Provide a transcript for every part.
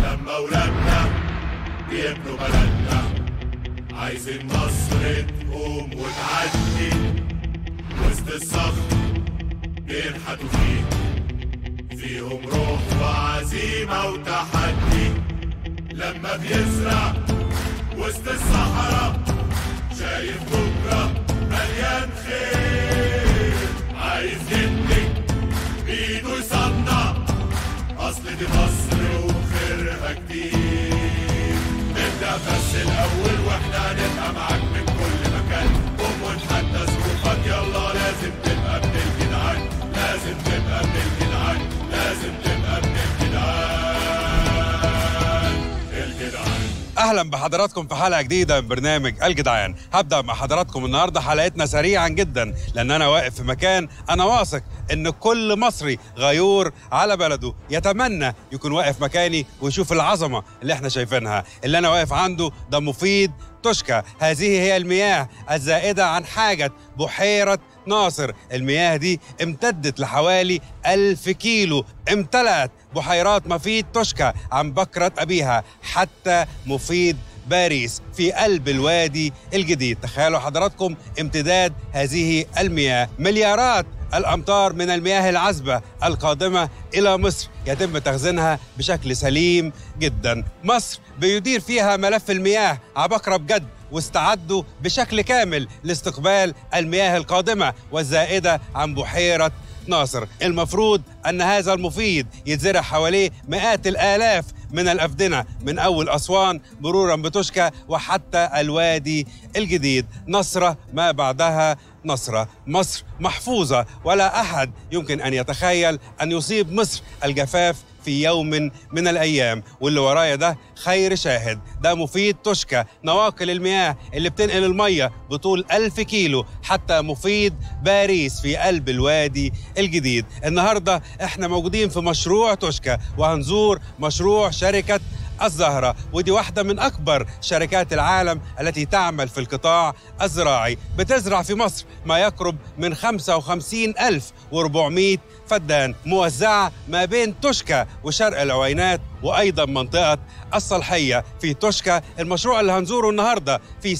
لما ولادنا بيبنوا بلدنا عايزين مصر تقوم وتعدي وسط الصخر بينحتوا فيه فيهم روح وعزيمة وتحدي لما بيزرع وسط الصحراء شايف بكرة مليان خير عايز يبني بإيده يصنع أصل دي مصر وخيرها كتير نبدأ بس الأول وإحنا هنبقى معاك من كل مكان قوم ونحدى ظروفك يلا لازم تبقى ابن الجدعان لازم تبقى ابن الجدعان لازم تبقى ابن الجدعان الجدعان اهلا بحضراتكم في حلقه جديده من برنامج الجدعان هبدا مع حضراتكم النهارده حلقتنا سريعا جدا لان انا واقف في مكان انا واثق ان كل مصري غيور على بلده يتمنى يكون واقف مكاني ويشوف العظمه اللي احنا شايفينها اللي انا واقف عنده ده مفيد تشكى هذه هي المياه الزائده عن حاجه بحيره ناصر المياه دي امتدت لحوالي ألف كيلو امتلأت بحيرات مفيد تشكى عن بكرة أبيها حتى مفيد باريس في قلب الوادي الجديد تخيلوا حضراتكم امتداد هذه المياه مليارات الأمطار من المياه العذبة القادمة إلى مصر يتم تخزينها بشكل سليم جدا مصر بيدير فيها ملف المياه عبقرة بجد واستعدوا بشكل كامل لاستقبال المياه القادمة والزائدة عن بحيرة ناصر المفروض أن هذا المفيد يتزرع حواليه مئات الآلاف من الأفدنة من أول أسوان مرورا بتشكى وحتى الوادي الجديد نصرة ما بعدها نصرة مصر محفوظة ولا أحد يمكن أن يتخيل أن يصيب مصر الجفاف في يوم من الأيام واللي ورايا ده خير شاهد ده مفيد تشكى نواقل المياه اللي بتنقل المية بطول ألف كيلو حتى مفيد باريس في قلب الوادي الجديد النهاردة احنا موجودين في مشروع تشكى وهنزور مشروع شركة الزهرة ودي واحدة من أكبر شركات العالم التي تعمل في القطاع الزراعي بتزرع في مصر ما يقرب من 55400 فدان موزعة ما بين تشكى وشرق العوينات وأيضا منطقة الصلحية في تشكى المشروع اللي هنزوره النهاردة في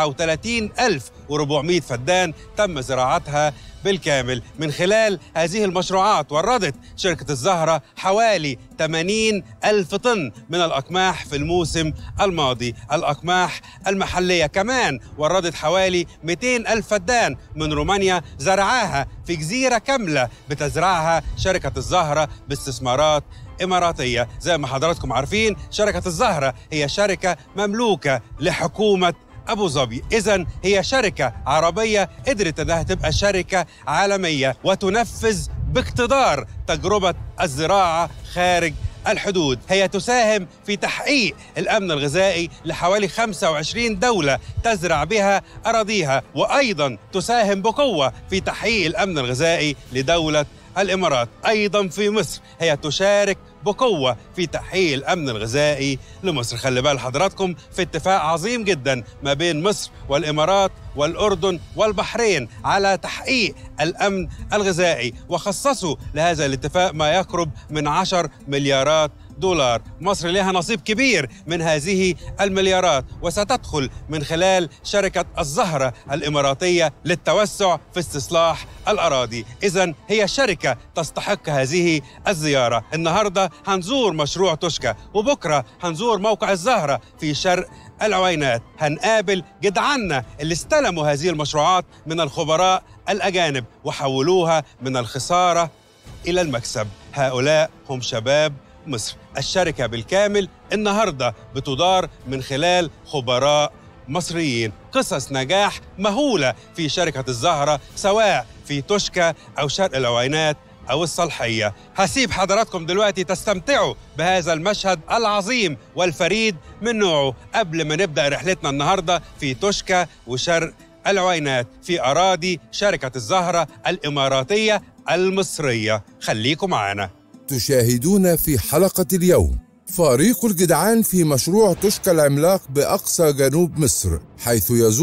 37400 فدان تم زراعتها بالكامل من خلال هذه المشروعات وردت شركة الزهرة حوالي 80 ألف طن من الأقماح في الموسم الماضي الأقماح المحلية كمان وردت حوالي 200 ألف فدان من رومانيا زرعاها في جزيرة كاملة بتزرعها شركة الزهرة باستثمارات إماراتية زي ما حضراتكم عارفين شركة الزهرة هي شركة مملوكة لحكومة ابو ظبي اذا هي شركه عربيه قدرت انها تبقى شركه عالميه وتنفذ باقتدار تجربه الزراعه خارج الحدود هي تساهم في تحقيق الامن الغذائي لحوالي 25 دوله تزرع بها اراضيها وايضا تساهم بقوه في تحقيق الامن الغذائي لدوله الامارات ايضا في مصر هي تشارك بقوه في تحقيق الامن الغذائي لمصر خلي بال حضراتكم في اتفاق عظيم جدا ما بين مصر والامارات والاردن والبحرين على تحقيق الامن الغذائي وخصصوا لهذا الاتفاق ما يقرب من 10 مليارات دولار مصر لها نصيب كبير من هذه المليارات وستدخل من خلال شركة الزهرة الإماراتية للتوسع في استصلاح الأراضي إذا هي شركة تستحق هذه الزيارة النهاردة هنزور مشروع تشكى وبكرة هنزور موقع الزهرة في شرق العوينات هنقابل جدعنا اللي استلموا هذه المشروعات من الخبراء الأجانب وحولوها من الخسارة إلى المكسب هؤلاء هم شباب مصر الشركة بالكامل النهاردة بتدار من خلال خبراء مصريين قصص نجاح مهولة في شركة الزهرة سواء في تشكى أو شرق العوينات أو الصلحية هسيب حضراتكم دلوقتي تستمتعوا بهذا المشهد العظيم والفريد من نوعه قبل ما نبدأ رحلتنا النهاردة في تشكى وشرق العوينات في أراضي شركة الزهرة الإماراتية المصرية خليكم معنا تشاهدون في حلقة اليوم فريق الجدعان في مشروع تشكى العملاق بأقصى جنوب مصر حيث يزور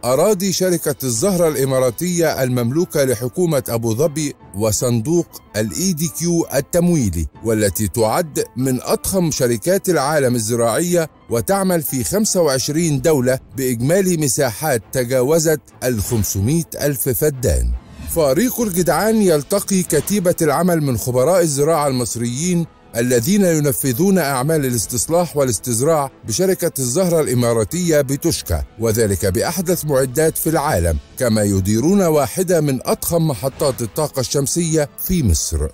أراضي شركة الزهرة الإماراتية المملوكة لحكومة أبو ظبي وصندوق الإي دي كيو التمويلي والتي تعد من أضخم شركات العالم الزراعية وتعمل في 25 دولة بإجمالي مساحات تجاوزت ال 500 ألف فدان فريق الجدعان يلتقي كتيبة العمل من خبراء الزراعة المصريين الذين ينفذون أعمال الاستصلاح والاستزراع بشركة الزهرة الإماراتية بتشكى وذلك بأحدث معدات في العالم كما يديرون واحدة من أضخم محطات الطاقة الشمسية في مصر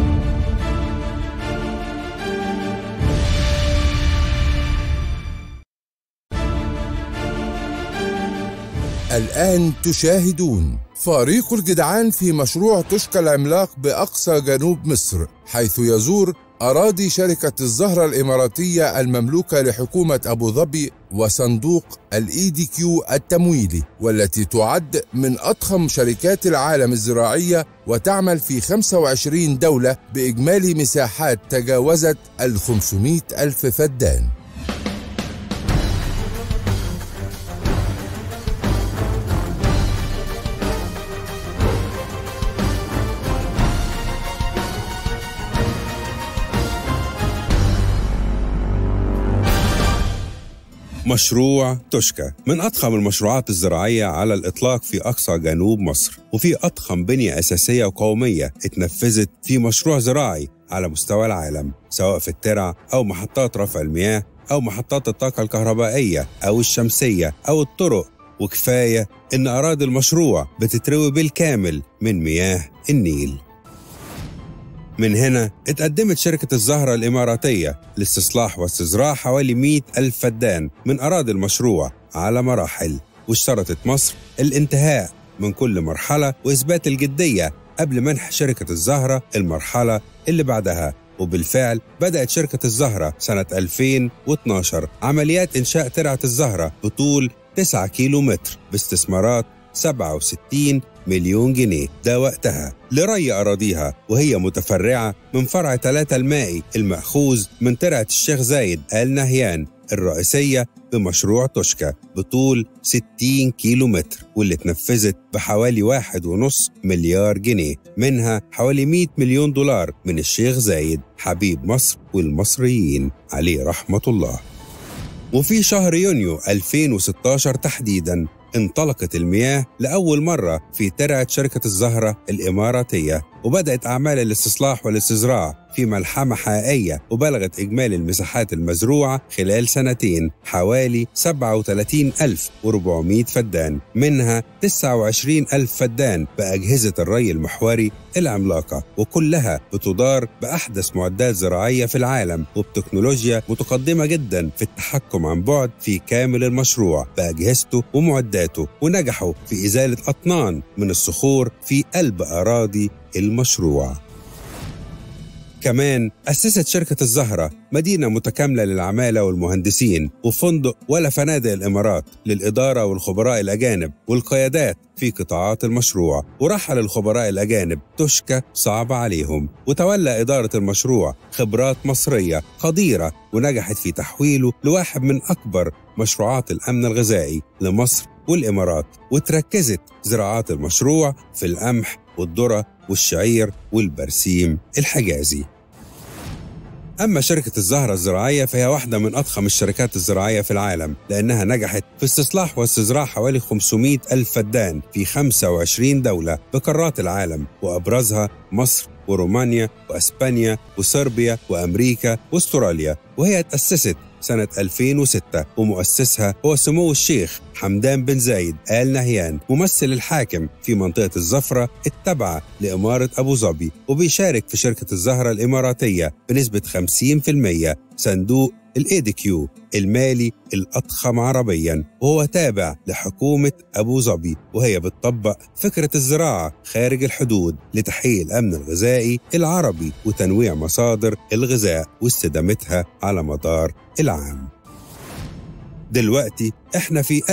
الآن تشاهدون فريق الجدعان في مشروع تشكى العملاق بأقصى جنوب مصر حيث يزور أراضي شركة الزهرة الإماراتية المملوكة لحكومة أبو ظبي وصندوق الإي دي كيو التمويلي والتي تعد من أضخم شركات العالم الزراعية وتعمل في 25 دولة بإجمالي مساحات تجاوزت ال 500 ألف فدان مشروع تشكى من أضخم المشروعات الزراعية على الإطلاق في أقصى جنوب مصر وفي أضخم بنية أساسية وقومية اتنفذت في مشروع زراعي على مستوى العالم سواء في الترع أو محطات رفع المياه أو محطات الطاقة الكهربائية أو الشمسية أو الطرق وكفاية إن أراضي المشروع بتتروي بالكامل من مياه النيل من هنا اتقدمت شركة الزهرة الإماراتية لاستصلاح واستزراع حوالي 100 ألف فدان من أراضي المشروع على مراحل واشترطت مصر الانتهاء من كل مرحلة وإثبات الجدية قبل منح شركة الزهرة المرحلة اللي بعدها وبالفعل بدأت شركة الزهرة سنة 2012 عمليات إنشاء ترعة الزهرة بطول 9 كيلو متر باستثمارات 67 مليون جنيه ده وقتها لري أراضيها وهي متفرعة من فرع 3 المائي المأخوذ من ترعة الشيخ زايد آل نهيان الرئيسية بمشروع تشكى بطول 60 كيلو متر واللي اتنفذت بحوالي واحد ونص مليار جنيه منها حوالي 100 مليون دولار من الشيخ زايد حبيب مصر والمصريين عليه رحمة الله وفي شهر يونيو 2016 تحديدا انطلقت المياه لأول مرة في ترعة شركة الزهرة الإماراتية وبدأت أعمال الاستصلاح والاستزراع في ملحمة حقيقية وبلغت إجمالي المساحات المزروعة خلال سنتين حوالي 37400 فدان منها 29000 فدان بأجهزة الري المحوري العملاقة وكلها بتدار بأحدث معدات زراعية في العالم وبتكنولوجيا متقدمة جدا في التحكم عن بعد في كامل المشروع بأجهزته ومعداته ونجحوا في إزالة أطنان من الصخور في قلب أراضي المشروع كمان أسست شركة الزهرة مدينة متكاملة للعمالة والمهندسين وفندق ولا فنادق الإمارات للإدارة والخبراء الأجانب والقيادات في قطاعات المشروع ورحل الخبراء الأجانب تشكى صعب عليهم وتولى إدارة المشروع خبرات مصرية قديرة ونجحت في تحويله لواحد من أكبر مشروعات الأمن الغذائي لمصر والإمارات وتركزت زراعات المشروع في القمح والذرة والشعير والبرسيم الحجازي أما شركة الزهرة الزراعية فهي واحدة من أضخم الشركات الزراعية في العالم لأنها نجحت في استصلاح واستزراع حوالي 500 ألف فدان في 25 دولة بقارات العالم وأبرزها مصر ورومانيا وأسبانيا وصربيا وأمريكا واستراليا وهي تأسست سنة 2006 ومؤسسها هو سمو الشيخ حمدان بن زايد آل نهيان ممثل الحاكم في منطقة الزفرة التابعة لإمارة أبو ظبي وبيشارك في شركة الزهرة الإماراتية بنسبة 50% صندوق الاي دي كيو المالي الاضخم عربيا وهو تابع لحكومه ابو ظبي وهي بتطبق فكره الزراعه خارج الحدود لتحقيق الامن الغذائي العربي وتنويع مصادر الغذاء واستدامتها على مدار العام. دلوقتي احنا في قلب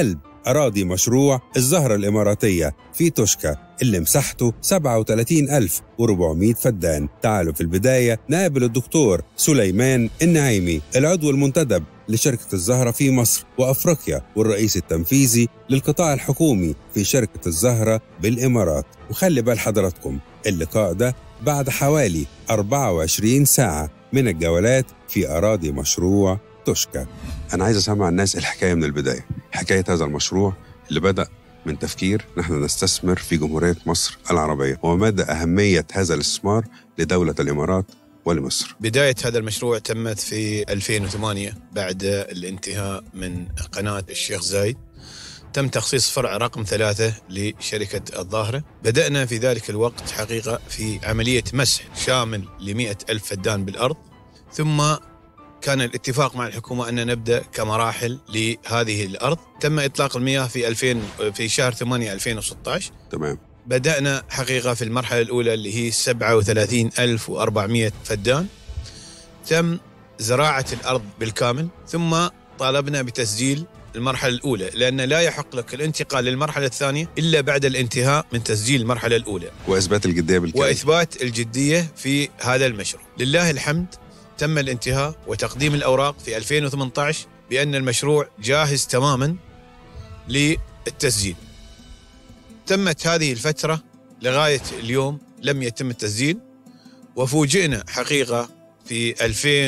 أراضي مشروع الزهرة الإماراتية في توشكا اللي مساحته 37400 فدان تعالوا في البداية نقابل الدكتور سليمان النعيمي العضو المنتدب لشركة الزهرة في مصر وأفريقيا والرئيس التنفيذي للقطاع الحكومي في شركة الزهرة بالإمارات وخلي بال حضراتكم اللقاء ده بعد حوالي 24 ساعة من الجولات في أراضي مشروع توشكا أنا عايز أسمع الناس الحكاية من البداية حكاية هذا المشروع اللي بدأ من تفكير نحن نستثمر في جمهورية مصر العربية ومدى أهمية هذا الاستثمار لدولة الإمارات ولمصر بداية هذا المشروع تمت في 2008 بعد الانتهاء من قناة الشيخ زايد تم تخصيص فرع رقم ثلاثة لشركة الظاهرة بدأنا في ذلك الوقت حقيقة في عملية مسح شامل لمئة ألف فدان بالأرض ثم كان الاتفاق مع الحكومة أن نبدأ كمراحل لهذه الأرض تم إطلاق المياه في 2000 في شهر 8 2016 تمام بدأنا حقيقة في المرحلة الأولى اللي هي 37400 فدان تم زراعة الأرض بالكامل ثم طالبنا بتسجيل المرحلة الأولى لأن لا يحق لك الانتقال للمرحلة الثانية إلا بعد الانتهاء من تسجيل المرحلة الأولى وإثبات الجدية بالكامل وإثبات الجدية في هذا المشروع لله الحمد تم الانتهاء وتقديم الأوراق في 2018 بأن المشروع جاهز تماما للتسجيل تمت هذه الفترة لغاية اليوم لم يتم التسجيل وفوجئنا حقيقة في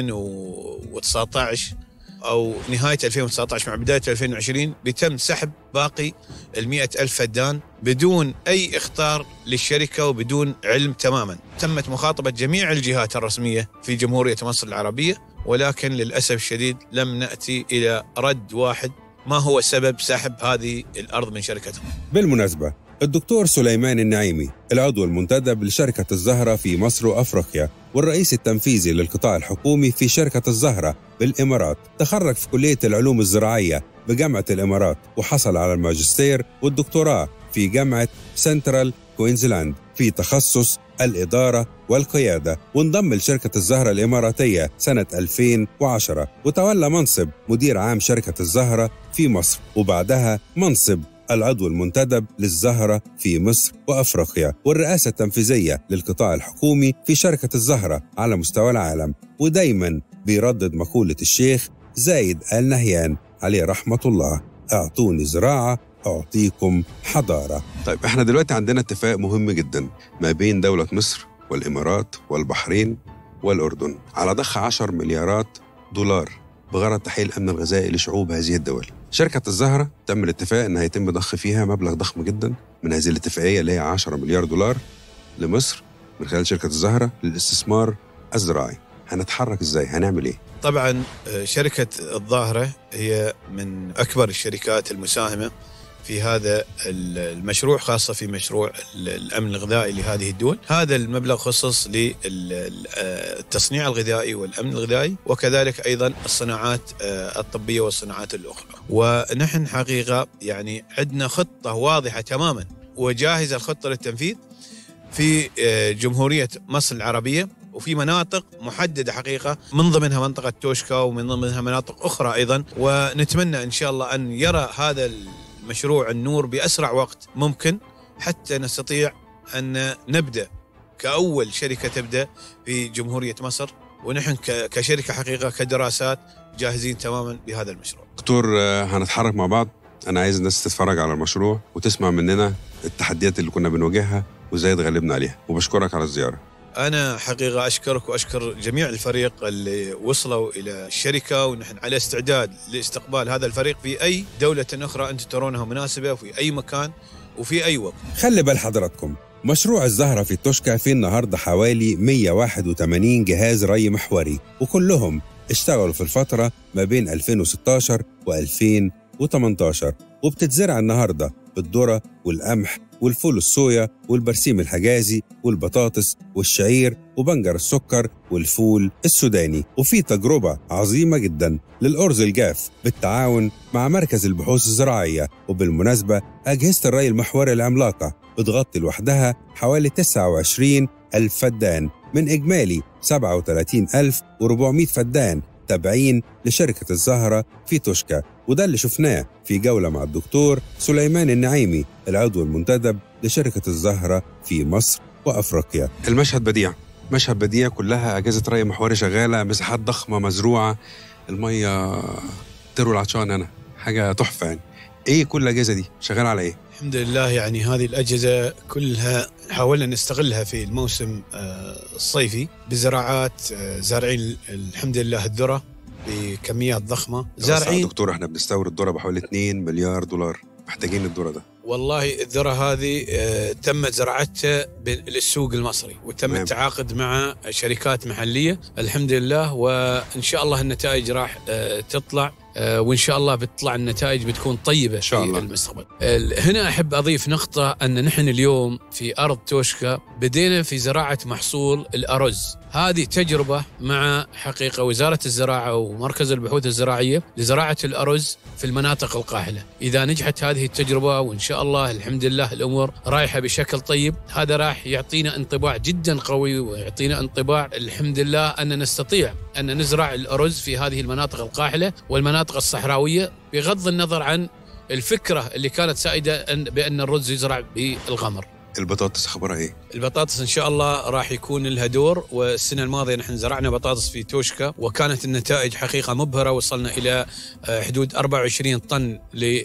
2019 أو نهاية 2019 مع بداية 2020 بتم سحب باقي المئة ألف فدان بدون أي إخطار للشركة وبدون علم تماما تمت مخاطبة جميع الجهات الرسمية في جمهورية مصر العربية ولكن للأسف الشديد لم نأتي إلى رد واحد ما هو سبب سحب هذه الأرض من شركتهم بالمناسبة الدكتور سليمان النعيمي العضو المنتدب لشركة الزهرة في مصر وأفريقيا والرئيس التنفيذي للقطاع الحكومي في شركة الزهرة بالإمارات تخرج في كلية العلوم الزراعية بجامعة الإمارات وحصل على الماجستير والدكتوراه في جامعة سنترال كوينزلاند في تخصص الإدارة والقيادة وانضم لشركة الزهرة الإماراتية سنة 2010 وتولى منصب مدير عام شركة الزهرة في مصر وبعدها منصب العضو المنتدب للزهرة في مصر وأفريقيا والرئاسة التنفيذية للقطاع الحكومي في شركة الزهرة على مستوى العالم ودايما بيردد مقولة الشيخ زايد آل نهيان عليه رحمة الله أعطوني زراعة أعطيكم حضارة طيب احنا دلوقتي عندنا اتفاق مهم جدا ما بين دولة مصر والإمارات والبحرين والأردن على ضخ 10 مليارات دولار بغرض تحقيق الأمن الغذائي لشعوب هذه الدول شركة الزهرة تم الاتفاق أن هيتم ضخ فيها مبلغ ضخم جدا من هذه الاتفاقية اللي هي 10 مليار دولار لمصر من خلال شركة الزهرة للاستثمار الزراعي هنتحرك ازاي هنعمل ايه طبعا آه، شركة الظاهرة هي من أكبر الشركات المساهمة في هذا المشروع خاصة في مشروع الأمن الغذائي لهذه الدول هذا المبلغ خصص للتصنيع الغذائي والأمن الغذائي وكذلك أيضا الصناعات آه، الطبية والصناعات الأخرى ونحن حقيقة يعني عندنا خطة واضحة تماما وجاهزة الخطة للتنفيذ في آه، جمهورية مصر العربية وفي مناطق محددة حقيقة من ضمنها منطقة توشكا ومن ضمنها مناطق أخرى أيضا ونتمنى إن شاء الله أن يرى هذا مشروع النور بأسرع وقت ممكن حتى نستطيع أن نبدأ كأول شركة تبدأ في جمهورية مصر ونحن كشركة حقيقة كدراسات جاهزين تماما بهذا المشروع دكتور آه، هنتحرك مع بعض أنا عايز الناس تتفرج على المشروع وتسمع مننا التحديات اللي كنا بنواجهها وازاي اتغلبنا عليها وبشكرك على الزياره أنا حقيقة أشكرك وأشكر جميع الفريق اللي وصلوا إلى الشركة ونحن على استعداد لاستقبال هذا الفريق في أي دولة أخرى أنتم ترونها مناسبة وفي أي مكان وفي أي وقت خلي بال حضراتكم مشروع الزهرة في توشكا فيه النهاردة حوالي 181 جهاز ري محوري وكلهم اشتغلوا في الفترة ما بين 2016 و 2018 وبتتزرع النهاردة بالذرة والقمح والفول الصويا والبرسيم الحجازي والبطاطس والشعير وبنجر السكر والفول السوداني وفي تجربة عظيمة جدا للأرز الجاف بالتعاون مع مركز البحوث الزراعية وبالمناسبة أجهزة الري المحوري العملاقة بتغطي لوحدها حوالي 29 ألف فدان من إجمالي 37 ألف و400 فدان تابعين لشركة الزهرة في توشكا وده اللي شفناه في جولة مع الدكتور سليمان النعيمي العضو المنتدب لشركة الزهرة في مصر وأفريقيا المشهد بديع مشهد بديع كلها أجهزة ري محوري شغالة مساحات ضخمة مزروعة المية تروي العطشان أنا حاجة تحفة يعني إيه كل الأجهزة دي شغال على إيه؟ الحمد لله يعني هذه الأجهزة كلها حاولنا نستغلها في الموسم آه، الصيفي بزراعات آه، زارعين الحمد لله الذرة بكميات ضخمة زارعين زارعين دكتور احنا بنستورد ذرة بحوالي 2 مليار دولار محتاجين الذرة ده والله الذرة هذه آه، تمت زراعتها بال- للسوق المصري وتم تمام. التعاقد مع شركات محلية الحمد لله وإن شاء الله النتائج راح آه، تطلع آه، وإن شاء الله بتطلع النتائج بتكون طيبة إن شاء في الله. المستقبل ال- هنا أحب أضيف نقطة أن نحن اليوم في أرض توشكا بدينا في زراعة محصول الأرز هذه تجربة مع حقيقة وزارة الزراعة ومركز البحوث الزراعية لزراعة الأرز في المناطق القاحلة إذا نجحت هذه التجربة وإن شاء الله الحمد لله الأمور رايحة بشكل طيب هذا راح يعطينا انطباع جدا قوي ويعطينا انطباع الحمد لله أن نستطيع أن نزرع الأرز في هذه المناطق القاحلة والمناطق الصحراوية بغض النظر عن الفكرة اللي كانت سائدة أن- بأن الرز يزرع بالغمر البطاطس أخبارها إيه؟ البطاطس ان شاء الله راح يكون لها دور والسنه الماضيه نحن زرعنا بطاطس في توشكا وكانت النتائج حقيقه مبهره وصلنا الى آه، حدود 24 طن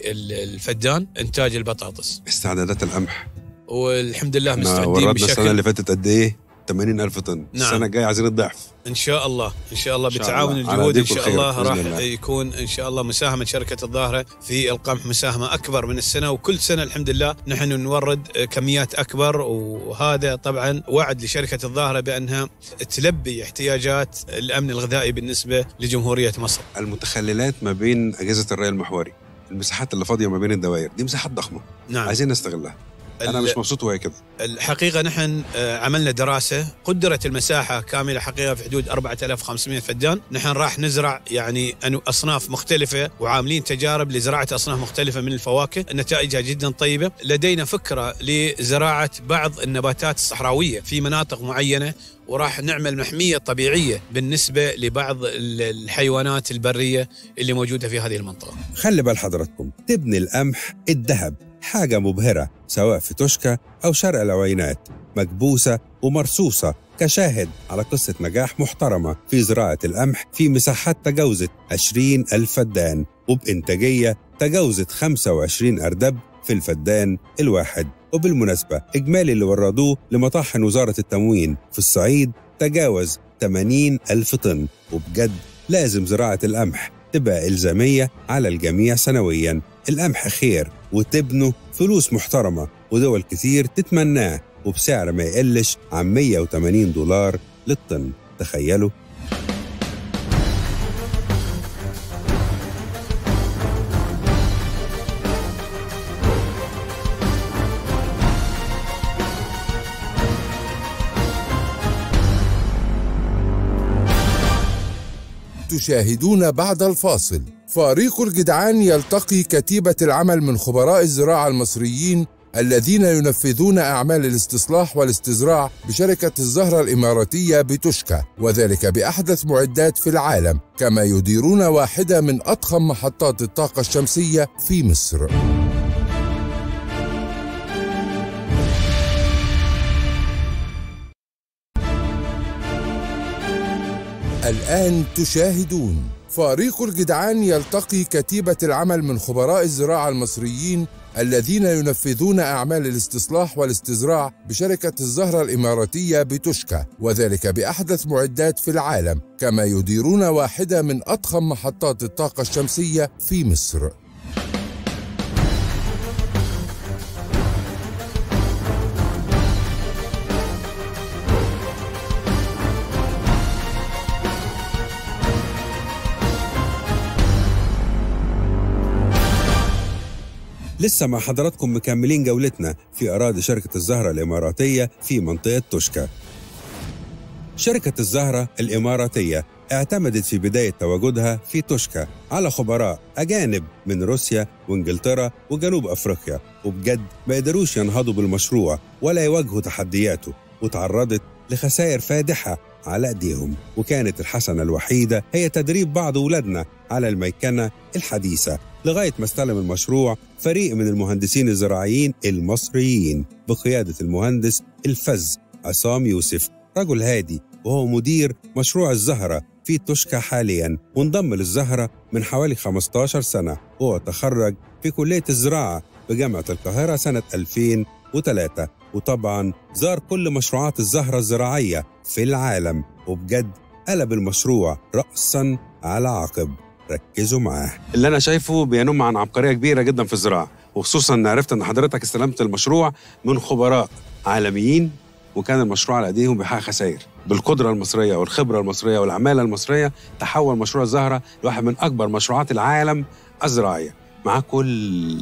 للفدان انتاج البطاطس استعدادات القمح والحمد لله احنا مستعدين وردنا السنة بشكل اللي فاتت قد إيه؟ 80 ألف طن نعم. السنة الجاية عايزين الضعف ان شاء الله ان شاء الله إن شاء بتعاون الله. على الجهود ان يديكم شاء الخير الله بإذن راح الله. يكون ان شاء الله مساهمه شركه الظاهره في القمح مساهمه اكبر من السنه وكل سنه الحمد لله نحن نورد كميات اكبر وهذا طبعا وعد لشركه الظاهره بانها تلبي احتياجات الامن الغذائي بالنسبه لجمهوريه مصر. المتخللات ما بين أجهزة الري المحوري المساحات اللي فاضية ما بين الدوائر دي مساحات ضخمة نعم عايزين نستغلها أنا ال- مش مبسوط وهي كده الحقيقه نحن آه، عملنا دراسه قدرت المساحه كامله حقيقه في حدود 4500 فدان نحن راح نزرع يعني أنو- اصناف مختلفه وعاملين تجارب لزراعه اصناف مختلفه من الفواكه نتائجها جدا طيبه لدينا فكره لزراعه بعض النباتات الصحراويه في مناطق معينه وراح نعمل محميه طبيعيه بالنسبه لبعض ال- الحيوانات البريه اللي موجوده في هذه المنطقه خلي بال حضراتكم تبني القمح الذهب حاجة مبهرة سواء في توشكا أو شرق العوينات مكبوسة ومرصوصة كشاهد على قصة نجاح محترمة في زراعة القمح في مساحات تجاوزت 20 ألف فدان وبإنتاجية تجاوزت 25 أردب في الفدان الواحد وبالمناسبة إجمالي اللي وردوه لمطاحن وزارة التموين في الصعيد تجاوز 80 ألف طن وبجد لازم زراعة القمح تبقى إلزامية على الجميع سنويا القمح خير وتبنوا فلوس محترمة ودول كتير تتمناه وبسعر ما يقلش عن 180 دولار للطن تخيلوا تشاهدون بعد الفاصل فريق الجدعان يلتقي كتيبة العمل من خبراء الزراعة المصريين الذين ينفذون أعمال الاستصلاح والاستزراع بشركة الزهرة الإماراتية بتشكى وذلك بأحدث معدات في العالم كما يديرون واحدة من أضخم محطات الطاقة الشمسية في مصر الآن تشاهدون فريق الجدعان يلتقي كتيبة العمل من خبراء الزراعة المصريين الذين ينفذون أعمال الاستصلاح والاستزراع بشركة الزهرة الإماراتية بتشكى وذلك بأحدث معدات في العالم كما يديرون واحدة من أضخم محطات الطاقة الشمسية في مصر لسه مع حضراتكم مكملين جولتنا في أراضي شركة الزهرة الإماراتية في منطقة توشكا شركة الزهرة الإماراتية اعتمدت في بداية تواجدها في توشكا على خبراء أجانب من روسيا وإنجلترا وجنوب أفريقيا وبجد ما قدروش ينهضوا بالمشروع ولا يواجهوا تحدياته وتعرضت لخسائر فادحة على أيديهم وكانت الحسنة الوحيدة هي تدريب بعض أولادنا على الميكنة الحديثة لغاية ما استلم المشروع فريق من المهندسين الزراعيين المصريين بقيادة المهندس الفز عصام يوسف رجل هادي وهو مدير مشروع الزهرة في توشكا حاليا وانضم للزهرة من حوالي 15 سنة وهو تخرج في كلية الزراعة بجامعة القاهرة سنة 2003 وطبعا زار كل مشروعات الزهرة الزراعية في العالم وبجد قلب المشروع رأسا على عقب ركزوا معاه اللي أنا شايفه بينم عن عبقرية كبيرة جدا في الزراعة وخصوصا ان عرفت ان حضرتك استلمت المشروع من خبراء عالميين وكان المشروع على ايديهم بيحقق خسائر بالقدره المصريه والخبره المصريه والعماله المصريه تحول مشروع الزهره لواحد من اكبر مشروعات العالم الزراعيه مع كل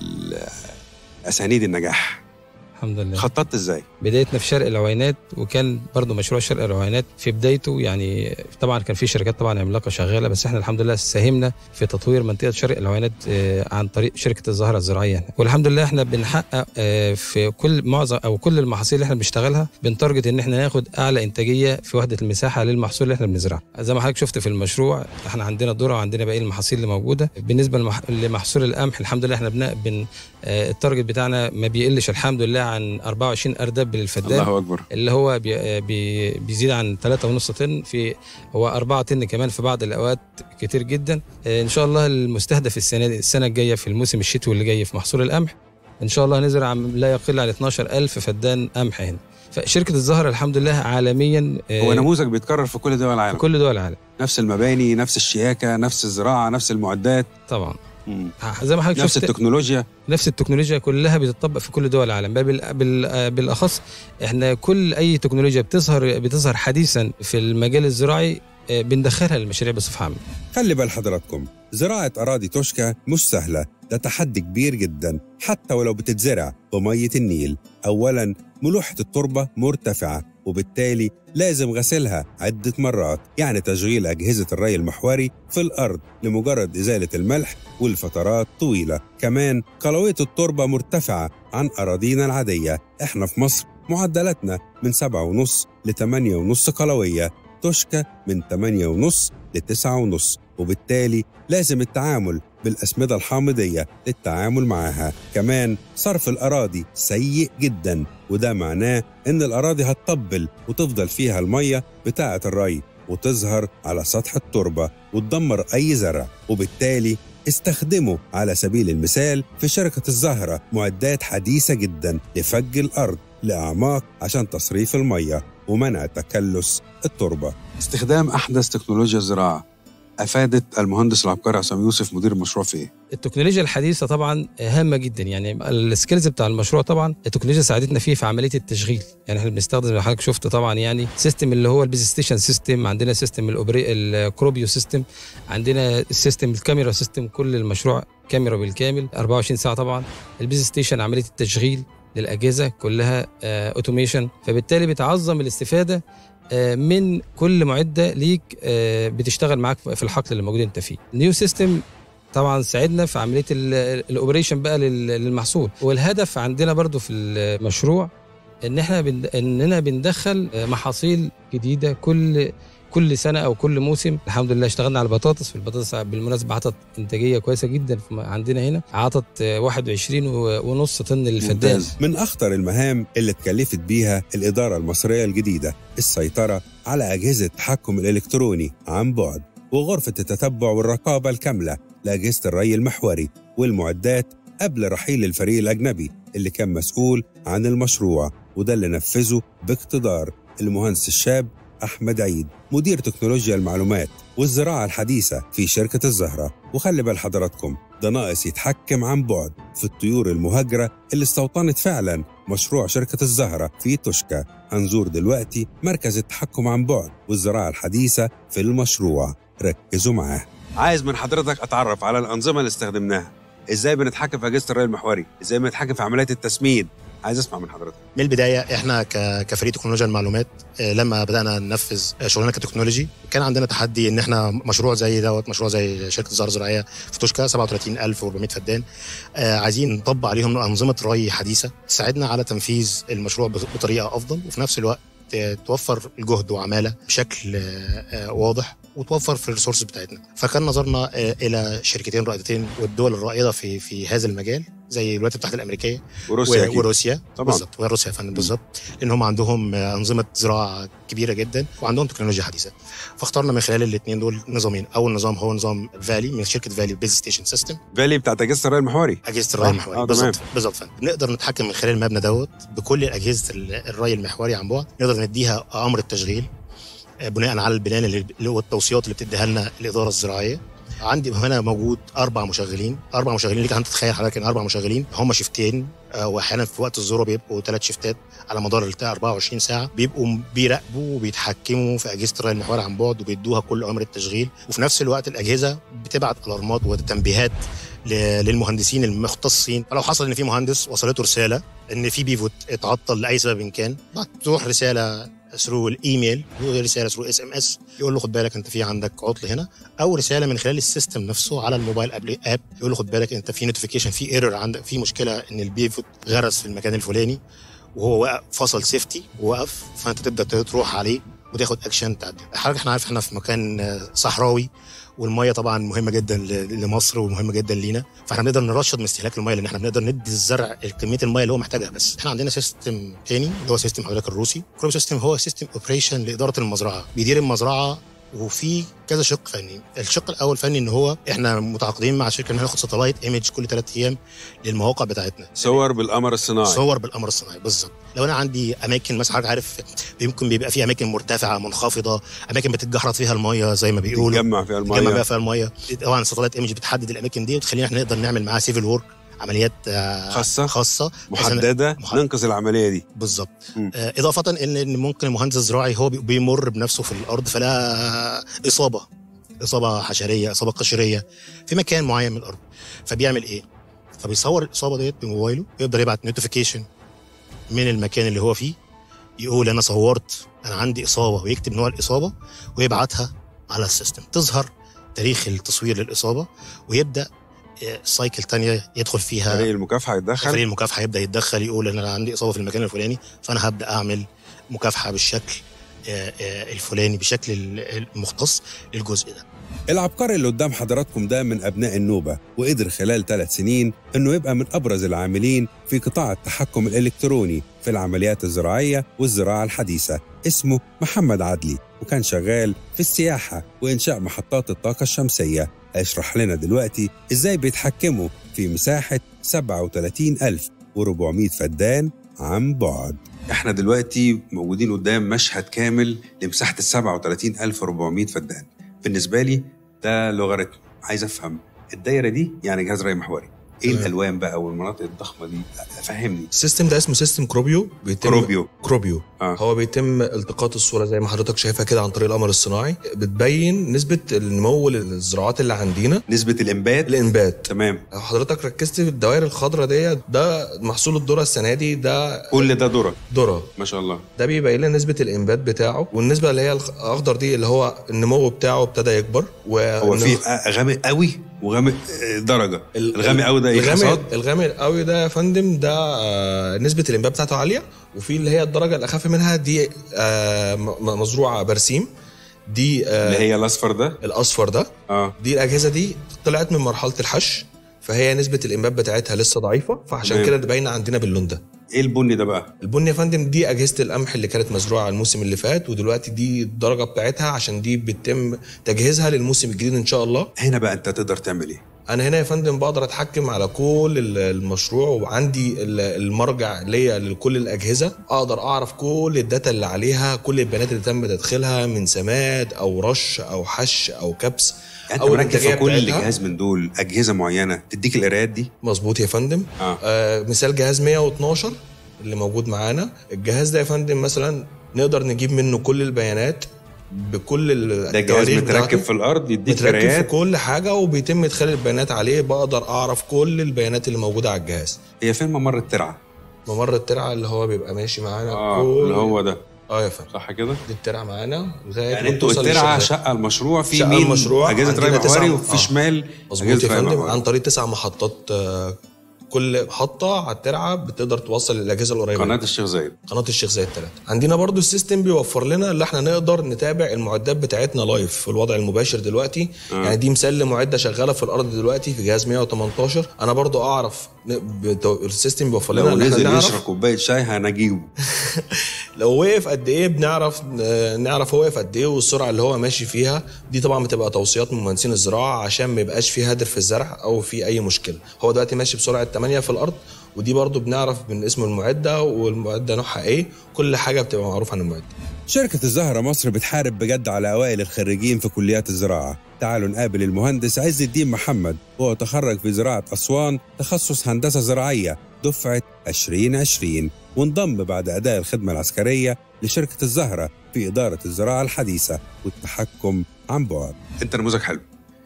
اسانيد النجاح الحمد لله خططت ازاي بدايتنا في شرق العوينات وكان برضو مشروع شرق العوينات في بدايته يعني طبعا كان في شركات طبعا عملاقه شغاله بس احنا الحمد لله ساهمنا في تطوير منطقه شرق العوينات آه، عن طريق شركه الزهره الزراعيه والحمد لله احنا بنحقق آه، في كل معظم او كل المحاصيل اللي احنا بنشتغلها بنتارجت ان احنا ناخد اعلى انتاجيه في وحده المساحه للمحصول اللي احنا بنزرعه زي ما حضرتك شفت في المشروع احنا عندنا ذره وعندنا باقي المحاصيل اللي موجوده بالنسبه لمح- لمحصول القمح الحمد لله احنا بن, بن آه، التارجت بتاعنا ما بيقلش الحمد لله عن 24 اردب للفدان الله اكبر اللي هو بي بي بيزيد عن 3.5 طن في هو 4 طن كمان في بعض الاوقات كتير جدا آه، ان شاء الله المستهدف السنه دي السنه الجايه في الموسم الشتوي اللي جاي في محصول القمح ان شاء الله هنزرع لا يقل عن 12000 فدان قمح هنا فشركه الزهره الحمد لله عالميا آه، هو نموذج بيتكرر في كل دول في العالم كل دول العالم نفس المباني نفس الشياكه نفس الزراعه نفس المعدات طبعا مم. زي ما حضرتك نفس شفت التكنولوجيا نفس التكنولوجيا كلها بتطبق في كل دول العالم بل بال- بال- بالاخص احنا كل اي تكنولوجيا بتظهر بتظهر حديثا في المجال الزراعي آه، بندخلها للمشاريع بصفه عامه خلي بال حضراتكم زراعة أراضي توشكا مش سهلة ده تحدي كبير جدا حتى ولو بتتزرع بمية النيل أولا ملوحة التربة مرتفعة وبالتالي لازم غسلها عدة مرات يعني تشغيل أجهزة الري المحوري في الأرض لمجرد إزالة الملح والفترات طويلة كمان قلوية التربة مرتفعة عن أراضينا العادية إحنا في مصر معدلاتنا من 7.5 ل 8.5 قلوية توشكا من 8.5 ل 9.5 وبالتالي لازم التعامل بالأسمدة الحامضية للتعامل معها كمان صرف الأراضي سيء جدا وده معناه إن الأراضي هتطبل وتفضل فيها المية بتاعة الري وتظهر على سطح التربة وتدمر أي زرع وبالتالي استخدموا على سبيل المثال في شركة الزهرة معدات حديثة جدا لفج الأرض لأعماق عشان تصريف المية ومنع تكلس التربة استخدام أحدث تكنولوجيا الزراعة أفادت المهندس العبقري عصام يوسف مدير المشروع في إيه؟ التكنولوجيا الحديثه طبعا هامه جدا يعني السكيلز بتاع المشروع طبعا التكنولوجيا ساعدتنا فيه في عمليه التشغيل يعني احنا بنستخدم زي ما حضرتك شفت طبعا يعني سيستم اللي هو البيز ستيشن سيستم عندنا سيستم الاوبري الكروبيو سيستم عندنا السيستم الكاميرا سيستم كل المشروع كاميرا بالكامل 24 ساعه طبعا البيز ستيشن عمليه التشغيل للاجهزه كلها اوتوميشن فبالتالي بتعظم الاستفاده آه، من كل معده ليك آه، بتشتغل معاك في الحقل اللي موجود انت فيه النيو سيستم طبعا ساعدنا في عمليه ال- الاوبريشن بقى لل- للمحصول والهدف عندنا برضو في المشروع ان احنا بن... اننا بندخل محاصيل جديده كل كل سنه او كل موسم الحمد لله اشتغلنا على البطاطس في البطاطس بالمناسبه عطت انتاجيه كويسه جدا في- عندنا هنا عطت 21 و- ونص طن للفدان من أخطر المهام اللي اتكلفت بيها الإدارة المصرية الجديدة السيطرة على أجهزة التحكم الإلكتروني عن بعد وغرفة التتبع والرقابة الكاملة لأجهزة الري المحوري والمعدات قبل رحيل الفريق الأجنبي اللي كان مسؤول عن المشروع وده اللي نفذه باقتدار المهندس الشاب أحمد عيد مدير تكنولوجيا المعلومات والزراعة الحديثة في شركة الزهرة وخلي بال حضراتكم ده ناقص يتحكم عن بعد في الطيور المهاجرة اللي استوطنت فعلا مشروع شركة الزهرة في توشكا هنزور دلوقتي مركز التحكم عن بعد والزراعة الحديثة في المشروع ركزوا معاه عايز من حضرتك أتعرف على الأنظمة اللي استخدمناها إزاي بنتحكم في أجهزة الري المحوري إزاي بنتحكم في عمليات التسميد عايز أسمع من حضرتك من البدايه احنا ك- كفريق تكنولوجيا المعلومات آه، لما بدانا ننفذ آه، شغلنا كتكنولوجي كان عندنا تحدي ان احنا مشروع زي دوت مشروع زي شركه الزهر الزراعيه في توشكا 37400 فدان آه، عايزين نطبق عليهم انظمه ري حديثه تساعدنا على تنفيذ المشروع بط- بطريقه افضل وفي نفس الوقت ت- توفر الجهد وعماله بشكل آه، آه، واضح وتوفر في الريسورس بتاعتنا فكان نظرنا آه، الى شركتين رائدتين والدول الرائده في في هذا المجال زي الولايات المتحده الامريكيه وروسيا و- أكيد. وروسيا طبعاً. بالظبط وروسيا يا فندم بالظبط لان هم عندهم آه، انظمه زراعه كبيره جدا وعندهم تكنولوجيا حديثه فاخترنا من خلال الاثنين دول نظامين اول نظام هو نظام فالي من شركه فالي بيز ستيشن سيستم فالي بتاعت اجهزه الري المحوري اجهزه الري آه، المحوري آه، بالظبط تمام. بالظبط فندم. نقدر نتحكم من خلال المبنى دوت بكل اجهزه ال- الري المحوري عن بعد نقدر نديها امر التشغيل آه، بناء على البلان اللي اللي هو التوصيات اللي بتديها لنا الاداره الزراعيه عندي هنا موجود اربع مشغلين اربع مشغلين ليك انت تتخيل حضرتك ان اربع مشغلين هم شيفتين آه، واحيانا في وقت الذروه بيبقوا ثلاث شيفتات على مدار البتاع 24 ساعه بيبقوا بيراقبوا وبيتحكموا في اجهزه الري المحوري عن بعد وبيدوها كل امر التشغيل وفي نفس الوقت الاجهزه بتبعت الارمات وتنبيهات ل- للمهندسين المختصين فلو حصل ان في مهندس وصلته رساله ان في بيفوت اتعطل لاي سبب إن كان تروح رساله ثرو الايميل رساله ثرو اس ام اس يقول له خد بالك انت في عندك عطل هنا او رساله من خلال السيستم نفسه على الموبايل اب اب يقول له خد بالك انت في نوتيفيكيشن في ايرور عندك في مشكله ان البيفوت غرس في المكان الفلاني وهو وقف فصل سيفتي ووقف فانت تبدا تروح عليه وتاخد اكشن تعدل حضرتك احنا عارف احنا في مكان آه، صحراوي والميه طبعا مهمه جدا ل- لمصر ومهمه جدا لينا فاحنا بنقدر نرشد من استهلاك الميه لان احنا بنقدر ندي الزرع كميه الميه اللي هو محتاجها بس احنا عندنا سيستم تاني اللي هو سيستم حضرتك الروسي كروب سيستم هو سيستم اوبريشن لاداره المزرعه بيدير المزرعه وفي كذا شق فني الشق الاول فني ان هو احنا متعاقدين مع شركه ان هناخد ساتلايت ايمج كل ثلاث ايام للمواقع بتاعتنا صور بالقمر الصناعي صور بالقمر الصناعي بالظبط لو انا عندي اماكن مثلا حضرتك عارف يمكن بيبقى في اماكن مرتفعه منخفضه اماكن بتتجحرط فيها الميه زي ما بيقولوا تجمع فيها تجمع الميه بقى فيها الميه طبعا الساتلايت ايمج بتحدد الاماكن دي وتخلينا احنا نقدر نعمل معاها سيفل وورك عمليات آه، خاصة؟ خاصه محدده محد- ننقذ العمليه دي بالظبط مم. آه، اضافه ان ان ممكن المهندس الزراعي هو بي- بيمر بنفسه في الارض فلا اصابه اصابه حشريه اصابه قشريه في مكان معين من الارض فبيعمل ايه؟ فبيصور الاصابه ديت بموبايله يقدر يبعت نوتيفيكيشن من المكان اللي هو فيه يقول انا صورت انا عندي اصابه ويكتب نوع الاصابه ويبعتها على السيستم تظهر تاريخ التصوير للاصابه ويبدا آه، سايكل تانية يدخل فيها فريق المكافحه فريق يتدخل المكافحه يبدا يتدخل يقول ان انا عندي اصابه في المكان الفلاني فانا هبدا اعمل مكافحه بالشكل آه، آه، الفلاني بشكل ال- المختص للجزء ده العبقري اللي قدام حضراتكم ده من أبناء النوبة وقدر خلال ثلاث سنين أنه يبقى من أبرز العاملين في قطاع التحكم الإلكتروني في العمليات الزراعية والزراعة الحديثة اسمه محمد عدلي وكان شغال في السياحة وإنشاء محطات الطاقة الشمسية هيشرح لنا دلوقتي إزاي بيتحكموا في مساحة 37400 فدان عن بعد احنا دلوقتي موجودين قدام مشهد كامل لمساحة ال 37400 فدان بالنسبه لي ده لوغاريتم عايز افهم الدايره دي يعني جهاز ري محوري ايه تمام. الالوان بقى والمناطق الضخمه دي فهمني السيستم ده اسمه سيستم كروبيو بيتم كروبيو كروبيو آه. هو بيتم التقاط الصوره زي ما حضرتك شايفها كده عن طريق القمر الصناعي بتبين نسبه النمو للزراعات اللي عندنا نسبه الانبات الانبات تمام لو حضرتك ركزت في الدوائر الخضراء ديت ده محصول الذره السنه دي ده كل ده ذره ذره ما شاء الله ده بيبين لنا نسبه الانبات بتاعه والنسبه اللي هي الاخضر دي اللي هو النمو بتاعه ابتدى يكبر هو في غامق قوي وغامق آه، درجه الغامق قوي ده ايه الغامق حصاد الغامق قوي ده يا فندم ده آه، نسبه الانبات بتاعته عاليه وفي اللي هي الدرجه الاخف منها دي آه، م- م- مزروعه برسيم دي آه، اللي هي الاصفر ده الاصفر ده اه دي الاجهزه دي طلعت من مرحله الحش فهي نسبه الانبات بتاعتها لسه ضعيفه فعشان تمام. كده ده باينه عندنا باللون ده ايه البني ده بقى البني يا فندم دي اجهزه القمح اللي كانت مزروعه الموسم اللي فات ودلوقتي دي الدرجه بتاعتها عشان دي بيتم تجهيزها للموسم الجديد ان شاء الله هنا بقى انت تقدر تعمل ايه انا هنا يا فندم بقدر اتحكم على كل ال- المشروع وعندي ال- المرجع ليا لكل الاجهزه اقدر اعرف كل الداتا اللي عليها كل البيانات اللي تم تدخيلها من سماد او رش او حش او كبس يعني أو انت مركز الإنتاجية في كل بتاعتها. جهاز من دول اجهزه معينه تديك القرايات دي مظبوط يا فندم اه آه مثال جهاز 112 اللي موجود معانا الجهاز ده يا فندم مثلا نقدر نجيب منه كل البيانات بكل ال- ده جهاز التواريخ متركب بتاعته. في الارض يديك متركب في قرايات كل حاجه وبيتم ادخال البيانات عليه بقدر اعرف كل البيانات اللي موجوده على الجهاز هي فين ممر الترعه ممر الترعه اللي هو بيبقى ماشي معانا اه كل- اللي هو ده اه يا فندم صح كده دي الترعه معانا لغايه يعني ما انتوا توصل الترعه للشغل. شقه المشروع في شقة يمين المشروع اجهزه ري عندنا تسعة- محوري وفي آه. شمال مظبوط يا أجهزة ري فندم محوري. عن طريق تسع محطات آه، كل محطه على الترعه بتقدر توصل الاجهزه القريبه قناه الشيخ زايد قناه الشيخ زايد ثلاثة عندنا برضو السيستم بيوفر لنا اللي احنا نقدر نتابع المعدات بتاعتنا لايف في الوضع المباشر دلوقتي آه. يعني دي مسلم معده شغاله في الارض دلوقتي في جهاز 118 انا برضو اعرف ن- بتو- السيستم بيوفر لنا لو ان احنا نزل نعرف يشرب كوبايه شاي هنجيبه لو وقف قد ايه بنعرف آه، نعرف هو واقف قد ايه والسرعه اللي هو ماشي فيها دي طبعا بتبقى توصيات من مهندسين الزراعه عشان ما يبقاش في هدر في الزرع او في اي مشكله هو دلوقتي ماشي بسرعه 8 في الارض ودي برضو بنعرف من اسم المعده والمعده نوعها ايه كل حاجه بتبقى معروفه عن المعده شركة الزهرة مصر بتحارب بجد على أوائل الخريجين في كليات الزراعة تعالوا نقابل المهندس عز الدين محمد وهو تخرج في زراعة أسوان تخصص هندسة زراعية دفعة 2020 وانضم بعد أداء الخدمة العسكرية لشركة الزهرة في إدارة الزراعة الحديثة والتحكم عن بعد أنت نموذج حلو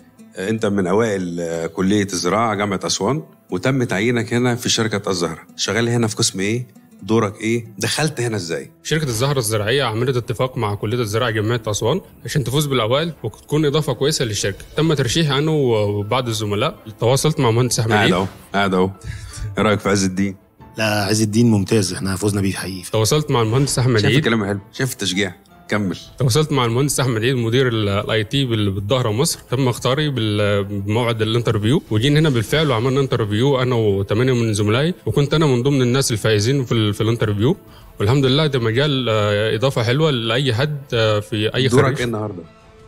أنت من أوائل كلية الزراعة جامعة أسوان وتم تعيينك هنا في شركة الزهرة شغال هنا في قسم إيه؟ دورك إيه؟ دخلت هنا إزاي؟ شركة الزهرة الزراعية عملت اتفاق مع كلية الزراعة جامعة أسوان عشان تفوز بالأوائل وتكون إضافة كويسة للشركة تم ترشيحي أنا وبعض الزملاء تواصلت مع مهندس أحمد قاعد عيد أهو قاعد أهو إيه رأيك في عز الدين؟ لا عز الدين ممتاز احنا فوزنا بيه حقيقي تواصلت مع المهندس أحمد شايف عيد الكلام حلو شايف التشجيع كمل تواصلت مع المهندس احمد عيد مدير الاي تي بالظهر مصر تم اختاري بال- بموعد الانترفيو وجينا هنا بالفعل وعملنا انترفيو انا وثمانيه من زملائي وكنت انا من ضمن الناس الفائزين في, ال- في الانترفيو والحمد لله ده مجال آه، اضافه حلوه لاي حد آه، في اي دورك خريج ايه النهارده؟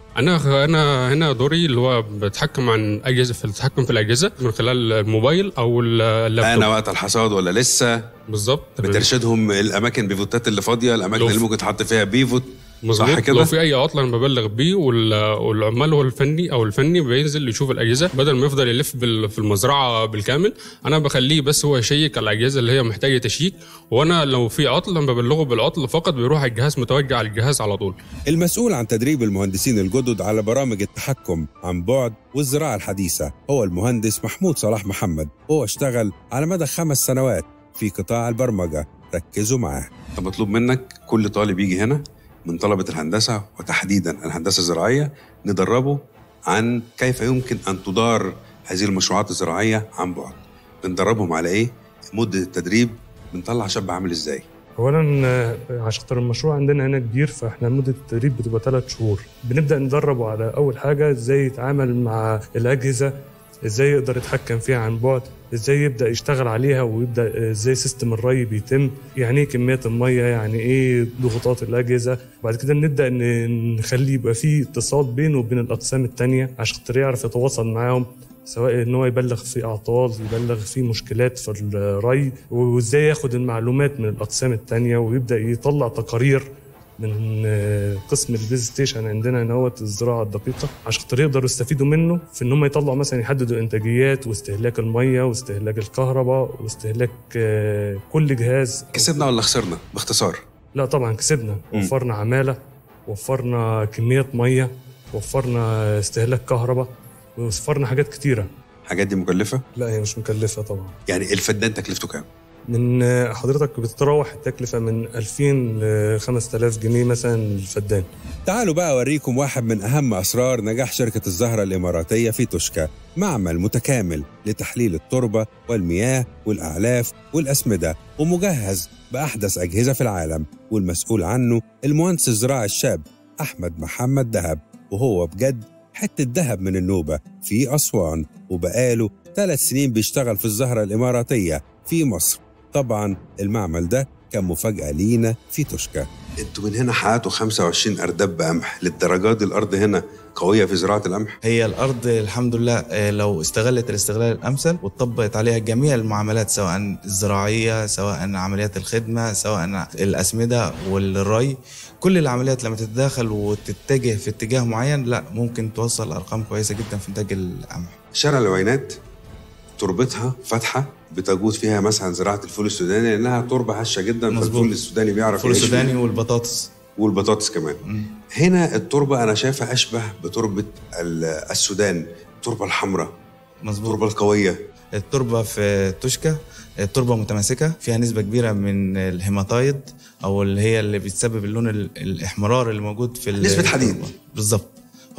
انا انا هنا دوري اللي هو بتحكم عن اجهزه في التحكم في الاجهزه من خلال الموبايل او اللابتوب انا وقت الحصاد ولا لسه بالظبط بترشدهم الاماكن بيفوتات اللي فاضيه الاماكن لو- اللي ممكن تحط فيها بيفوت صح مظبوط كده؟ لو في اي عطله انا ببلغ بيه وال- والعمال هو الفني او الفني بينزل يشوف الاجهزه بدل ما يفضل يلف بال- في المزرعه بالكامل انا بخليه بس هو يشيك على الاجهزه اللي هي محتاجه تشيك وانا لو في عطل انا ببلغه بالعطل فقط بيروح على الجهاز متوجه على الجهاز على طول المسؤول عن تدريب المهندسين الجدد على برامج التحكم عن بعد والزراعة الحديثة هو المهندس محمود صلاح محمد هو اشتغل على مدى خمس سنوات في قطاع البرمجة ركزوا معاه مطلوب منك كل طالب يجي هنا من طلبة الهندسة وتحديدا الهندسة الزراعية ندربه عن كيف يمكن أن تدار هذه المشروعات الزراعية عن بعد بندربهم على إيه مدة التدريب بنطلع شاب عامل إزاي اولا آه، عشان خاطر المشروع عندنا هنا كبير فاحنا مده التدريب بتبقى ثلاث شهور بنبدا ندربه على اول حاجه ازاي يتعامل مع الاجهزه ازاي يقدر يتحكم فيها عن بعد ازاي يبدا يشتغل عليها ويبدا آه، ازاي سيستم الري بيتم يعني ايه كميات الميه يعني ايه ضغوطات الاجهزه بعد كده نبدا ن- نخليه يبقى فيه اتصال بينه وبين الاقسام التانية عشان خاطر يعرف يتواصل معاهم سواء ان هو يبلغ في اعطال يبلغ في مشكلات في الري وازاي ياخد المعلومات من الاقسام التانية ويبدا يطلع تقارير من آه، قسم البيز ستيشن عندنا هنا هو الزراعه الدقيقه عشان خاطر يقدروا يستفيدوا منه في ان هم يطلعوا مثلا يحددوا انتاجيات واستهلاك الميه واستهلاك الكهرباء واستهلاك آه، كل جهاز كسبنا ولا خسرنا باختصار لا طبعا كسبنا مم. وفرنا عماله وفرنا كميات ميه وفرنا استهلاك كهرباء وفرنا حاجات كتيره الحاجات دي مكلفة لا هي مش مكلفه طبعا يعني الفدان تكلفته كام من آه، حضرتك بتتراوح التكلفه من 2000 ل 5000 جنيه مثلا الفدان تعالوا بقى أوريكم واحد من أهم أسرار نجاح شركة الزهرة الإماراتية في توشكا معمل متكامل لتحليل التربة والمياه والأعلاف والأسمدة ومجهز بأحدث أجهزة في العالم والمسؤول عنه المهندس الزراعي الشاب أحمد محمد دهب وهو بجد حتة دهب من النوبة في أسوان وبقاله ثلاث سنين بيشتغل في الزهرة الإماراتية في مصر طبعا المعمل ده كان مفاجأة لينا في توشكا انتوا من هنا حققتوا 25 أرداب بقمح للدرجات دي الأرض هنا قوية في زراعة القمح هي الارض الحمد لله آه، لو استغلت الاستغلال الامثل وطبقت عليها جميع المعاملات سواء الزراعيه سواء عمليات الخدمه سواء الاسمده والري كل العمليات لما تتداخل وتتجه في اتجاه معين لا ممكن توصل ارقام كويسه جدا في انتاج القمح شارع العوينات تربتها فاتحة بتجود فيها مثلا زراعة الفول السوداني لأنها تربة هشة جدا مظبوط. فالفول السوداني بيعرف الفول يعيش السوداني فيه. والبطاطس والبطاطس كمان مم. هنا التربة أنا شايفها أشبه بتربة ال- السودان التربة الحمراء مظبوط التربة القوية التربه في توشكا التربه متماسكه فيها نسبه كبيره من الهيماتايد او اللي هي اللي بتسبب اللون ال- الاحمرار اللي موجود في ال- نسبة حديد. بالظبط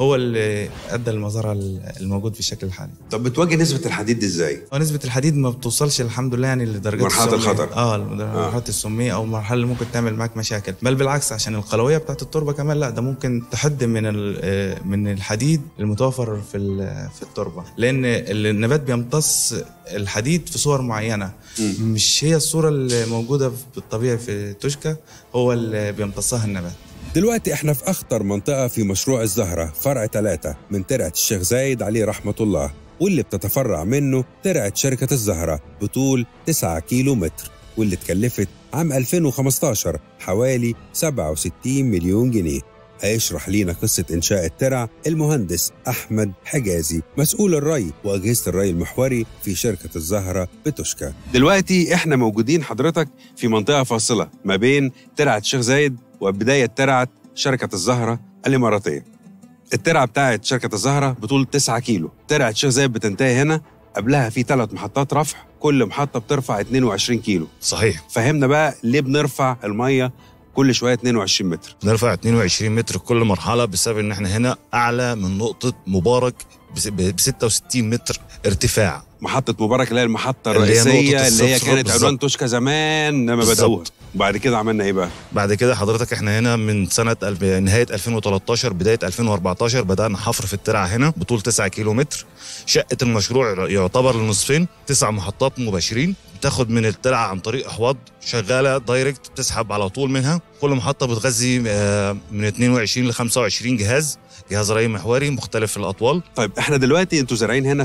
هو اللي ادى المزرعه الموجود في الشكل الحالي طب بتواجه نسبه الحديد دي ازاي ونسبة الحديد ما بتوصلش الحمد لله يعني لدرجة مرحلة السمية. الخطر. اه مرحلة السمية او المرحلة اللي ممكن تعمل معاك مشاكل بل بالعكس عشان القلوية بتاعت التربة كمان لا ده ممكن تحد من ال- آه، من الحديد المتوفر في ال- في التربة لان النبات بيمتص الحديد في صور معينة مش هي الصورة اللي موجودة بالطبيعي في التوشكا هو اللي بيمتصها النبات دلوقتي احنا في اخطر منطقة في مشروع الزهرة فرع ثلاثة من ترعة الشيخ زايد عليه رحمة الله واللي بتتفرع منه ترعة شركة الزهرة بطول 9 كيلو متر واللي اتكلفت عام 2015 حوالي 67 مليون جنيه هيشرح لينا قصة إنشاء الترع المهندس أحمد حجازي مسؤول الري وأجهزة الري المحوري في شركة الزهرة بتوشكا دلوقتي إحنا موجودين حضرتك في منطقة فاصلة ما بين ترعة الشيخ زايد وبداية ترعة شركة الزهرة الإماراتية الترعة بتاعت شركة الزهرة بطول 9 كيلو ترعة الشيخ زايد بتنتهي هنا قبلها في ثلاث محطات رفع كل محطة بترفع 22 كيلو صحيح فهمنا بقى ليه بنرفع المية كل شوية 22 متر بنرفع 22 متر كل مرحله بسبب ان احنا هنا اعلى من نقطه مبارك ب 66 متر ارتفاع محطة مبارك اللي هي المحطة اللي هي نقطة الرئيسية اللي هي الصفر كانت عنوان بالظبط. توشكا زمان لما بالظبط. بدأوها وبعد كده عملنا ايه بقى؟ بعد كده حضرتك احنا هنا من سنه الف... نهايه 2013 بدايه 2014 بدانا حفر في الترعه هنا بطول 9 كيلو متر شقه المشروع يعتبر لنصفين تسع محطات مباشرين بتاخد من الترعه عن طريق احواض شغاله دايركت بتسحب على طول منها كل محطه بتغذي آه، من 22 ل 25 جهاز جهاز ري محوري مختلف الاطوال طيب احنا دلوقتي انتوا زارعين هنا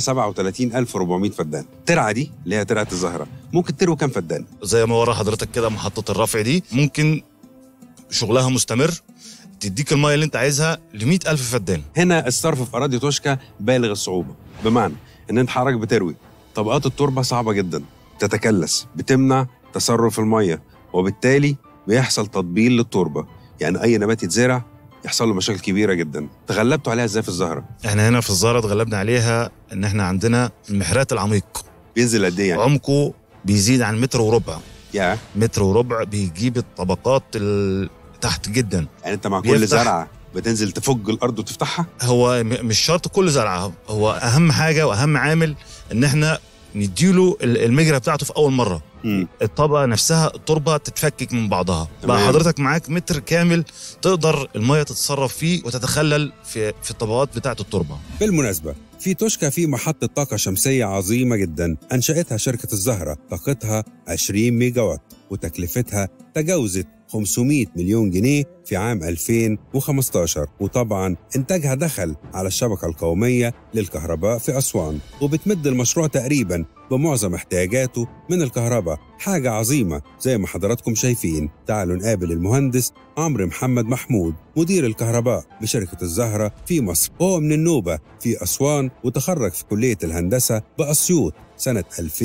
37400 فدان الترعة دي اللي هي ترعة الزهرة ممكن تروي كام فدان؟ زي ما ورا حضرتك كده محطة الرفع دي ممكن شغلها مستمر تديك المية اللي انت عايزها ل ألف فدان هنا الصرف في اراضي توشكا بالغ الصعوبه بمعنى ان انت حضرتك بتروي طبقات التربه صعبه جدا تتكلس بتمنع تصرف الميه وبالتالي بيحصل تطبيل للتربه يعني اي نبات يتزرع يحصل له مشاكل كبيره جدا تغلبتوا عليها ازاي في الزهره احنا هنا في الزهرة اتغلبنا عليها ان احنا عندنا المحرات العميق بينزل قد ايه يعني عمقه بيزيد عن متر وربع يا متر وربع بيجيب الطبقات ال... تحت جدا يعني انت مع كل بيفتح. زرعه بتنزل تفج الارض وتفتحها هو م- مش شرط كل زرعة هو اهم حاجة واهم عامل ان احنا نديله ال- المجرى بتاعته في اول مرة مم. الطبقه نفسها التربه تتفكك من بعضها تمام. بقى حضرتك معاك متر كامل تقدر الميه تتصرف فيه وتتخلل في في الطبقات بتاعه التربه بالمناسبة في توشكا في محطة طاقة شمسية عظيمة جدا أنشأتها شركة الزهرة طاقتها 20 ميجا وات وتكلفتها تجاوزت 500 مليون جنيه في عام 2015 وطبعا إنتاجها دخل على الشبكة القومية للكهرباء في أسوان وبتمد المشروع تقريبا بمعظم احتياجاته من الكهرباء حاجة عظيمة زي ما حضراتكم شايفين تعالوا نقابل المهندس عمرو محمد محمود مدير الكهرباء بشركة الزهرة في مصر وهو من النوبة في أسوان وتخرج في كلية الهندسة بأسيوط سنة